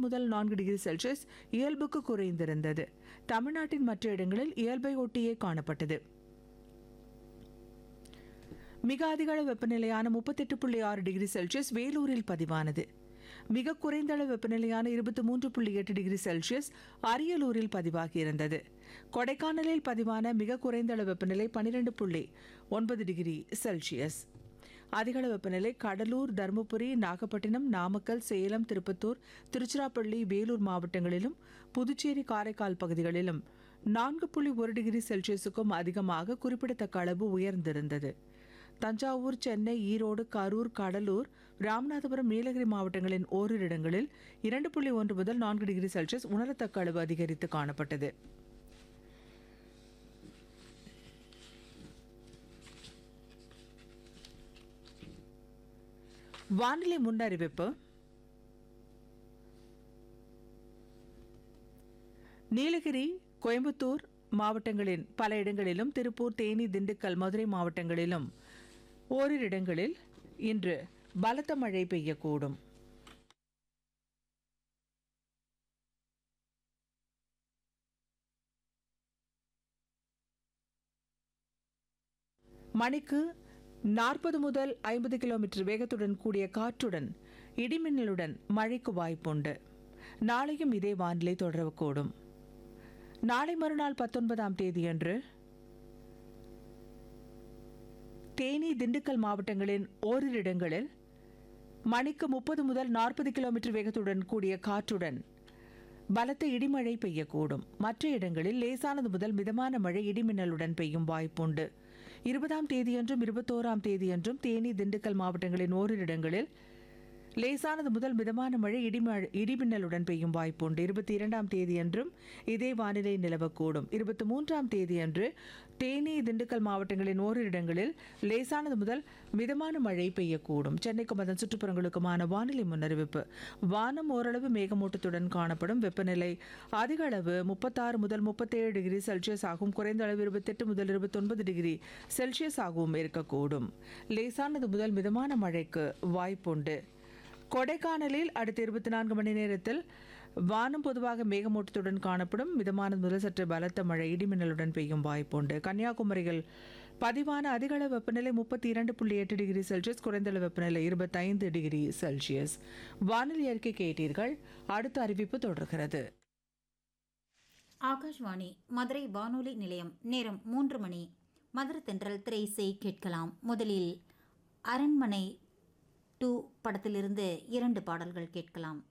முதல் நான்கு degree Celsius இயல்புக்கு குறைந்திருந்தது தமிழ்நாட்டின் மற்ற இடங்களில் இயல்பை ஒட்டியே காணப்பட்டது மிக அதிக அளவு வெப்பநிலையான முப்பத்தெட்டு புள்ளி ஆறு டிகிரி செல்சியஸ் வேலூரில் பதிவானது மிக குறைந்த அளவு வெப்பநிலையான இருபத்தி மூன்று புள்ளி எட்டு டிகிரி செல்சியஸ் அரியலூரில் பதிவாகியிருந்தது கொடைக்கானலில் பதிவான மிக குறைந்த அளவு வெப்பநிலை பன்னிரெண்டு புள்ளி ஒன்பது டிகிரி செல்சியஸ் அதிகள வெப்பநிலை கடலூர் தருமபுரி நாகப்பட்டினம் நாமக்கல் சேலம் திருப்பத்தூர் திருச்சிராப்பள்ளி வேலூர் மாவட்டங்களிலும் புதுச்சேரி காரைக்கால் பகுதிகளிலும் நான்கு புள்ளி ஒரு டிகிரி செல்சியஸுக்கும் அதிகமாக குறிப்பிடத்தக்க அளவு உயர்ந்திருந்தது தஞ்சாவூர் சென்னை ஈரோடு கரூர் கடலூர் ராமநாதபுரம் நீலகிரி மாவட்டங்களின் ஓரிரு இடங்களில் இரண்டு புள்ளி ஒன்று முதல் நான்கு டிகிரி செல்சியஸ் உணரத்தக்க அளவு அதிகரித்து காணப்பட்டது வானிலை முன்னறிவிப்பு நீலகிரி கோயம்புத்தூர் மாவட்டங்களின் பல இடங்களிலும் திருப்பூர் தேனி திண்டுக்கல் மதுரை மாவட்டங்களிலும் ஓரிரு இடங்களில் இன்று பலத்த மழை பெய்யக்கூடும் மணிக்கு நாற்பது முதல் ஐம்பது கிலோமீட்டர் வேகத்துடன் கூடிய காற்றுடன் இடிமின்னலுடன் மழைக்கு வாய்ப்புண்டு நாளையும் இதே வானிலை தொடரக்கூடும் நாளை மறுநாள் பத்தொன்பதாம் தேதியன்று தேனி திண்டுக்கல் மாவட்டங்களின் ஓரிரு இடங்களில் மணிக்கு முப்பது முதல் நாற்பது கிலோமீட்டர் வேகத்துடன் கூடிய காற்றுடன் பலத்த இடிமழை பெய்யக்கூடும் மற்ற இடங்களில் லேசானது முதல் மிதமான மழை இடிமின்னலுடன் பெய்யும் வாய்ப்புண்டு இருபதாம் தேதியன்றும் இருபத்தோராம் தேதியன்றும் தேனி திண்டுக்கல் மாவட்டங்களின் ஓரிரு இடங்களில் லேசானது முதல் மிதமான மழை இடிமழை இடிமின்னலுடன் பெய்யும் வாய்ப்புண்டு இருபத்தி இரண்டாம் தேதியன்றும் இதே வானிலை நிலவக்கூடும் இருபத்தி மூன்றாம் தேதியன்று தேனி திண்டுக்கல் மாவட்டங்களின் ஓரிரு இடங்களில் லேசானது முதல் மிதமான மழை பெய்யக்கூடும் சென்னைக்கும் அதன் சுற்றுப்புறங்களுக்குமான வானிலை முன்னறிவிப்பு வானம் ஓரளவு மேகமூட்டத்துடன் காணப்படும் வெப்பநிலை அதிக அளவு முப்பத்தாறு முதல் முப்பத்தேழு டிகிரி செல்சியஸ் ஆகும் குறைந்த அளவு இருபத்தெட்டு முதல் இருபத்தொன்பது டிகிரி செல்சியஸ் ஆகவும் இருக்கக்கூடும் லேசானது முதல் மிதமான மழைக்கு வாய்ப்புண்டு கொடைக்கானலில் அடுத்த இருபத்தி நான்கு மணி நேரத்தில் வானம் பொதுவாக மேகமூட்டத்துடன் காணப்படும் மிதமான முதல் சற்று பலத்த மழை இடிமின்னலுடன் பெய்யும் வாய்ப்புண்டு கன்னியாகுமரியில் பதிவான அதிகளவு வெப்பநிலை முப்பத்தி இரண்டு புள்ளி எட்டு டிகிரி செல்சியஸ் குறைந்தளவு வெப்பநிலை இருபத்தைந்து டிகிரி செல்சியஸ் வானிலை அறிக்கை கேட்டீர்கள் அடுத்த அறிவிப்பு தொடர்கிறது ஆகாஷ்வாணி மதுரை வானொலி நிலையம் நேரம் மூன்று மணி மதுரை தென்றல் திரைசை கேட்கலாம் முதலில் அரண்மனை டூ படத்திலிருந்து இரண்டு பாடல்கள் கேட்கலாம்